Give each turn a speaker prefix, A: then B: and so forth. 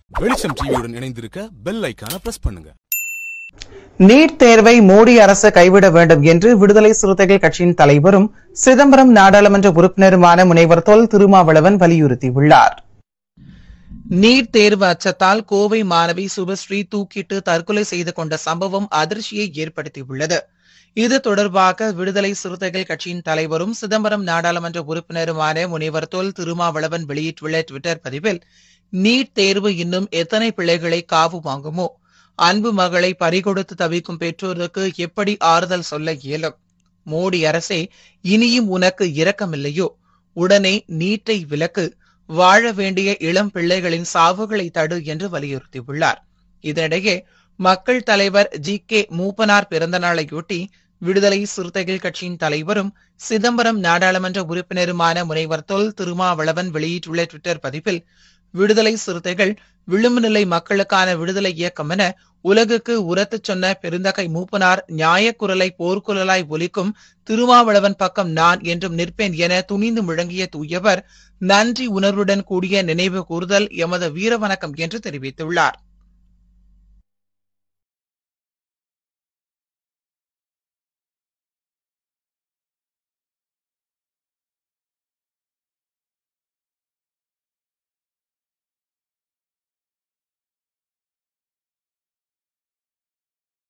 A: வெளிச்சம் டிவியுடன் இணைந்திருக்க பெல் ஐக்கான பிரஸ் பண்ணுங்க
B: நீட் தேர்வை மோடி அரசு கைவிட வேண்டும் என்று விடுதலை சிறுத்தைகள் கட்சியின் தலைவரும் சிதம்பரம் நாடாளுமன்ற உறுப்பினருமான முனைவர் தொல் திருமாவளவன் வலியுறுத்தியுள்ளார் நீட் தேர்வு அச்சத்தால் கோவை மாணவி சுபஸ்ரீ தூக்கிட்டு தற்கொலை செய்து கொண்ட சம்பவம் அதிர்ச்சியை ஏற்படுத்தியுள்ளது இது தொடர்பாக விடுதலை சிறுத்தைகள் கட்சியின் தலைவரும் சிதம்பரம் நாடாளுமன்ற உறுப்பினருமான முனைவர் தொல் திருமாவளவன் வெளியிட்டுள்ள டுவிட்டர் பதிவில் நீட் தேர்வு இன்னும் எத்தனை பிள்ளைகளை காவு வாங்குமோ அன்பு மகளை பறிகொடுத்து தவிக்கும் பெற்றோருக்கு எப்படி ஆறுதல் சொல்ல இயலும் மோடி அரசே இனியும் உனக்கு இரக்கமில்லையோ உடனே நீட்டை விலக்கு வாழ வேண்டிய இளம் பிள்ளைகளின் சாவுகளை தடு என்று வலியுறுத்தியுள்ளார் இதனிடையே மக்கள் தலைவர் ஜி கே மூப்பனார் பிறந்த நாளையொட்டி விடுதலை சிறுத்தைகள் கட்சியின் தலைவரும் சிதம்பரம் நாடாளுமன்ற உறுப்பினருமான முனைவர் தொல் திருமாவளவன் வெளியிட்டுள்ள ட்விட்டர் பதிவில் விடுதலை சிறுத்தைகள் விளிம்பு நிலை மக்களுக்கான விடுதலை இயக்கம் என உலகுக்கு உரத்துச் சொன்ன பெருந்தகை மூப்பனார் நியாயக்குரலை போர்க்குரலாய் ஒலிக்கும் திருமாவளவன் பக்கம் நான் என்றும் நிற்பேன் என துணிந்து முழங்கிய தூயவர் நன்றி உணர்வுடன் கூடிய நினைவு கூறுதல் எமது வீர வணக்கம் என்று தெரிவித்துள்ளார்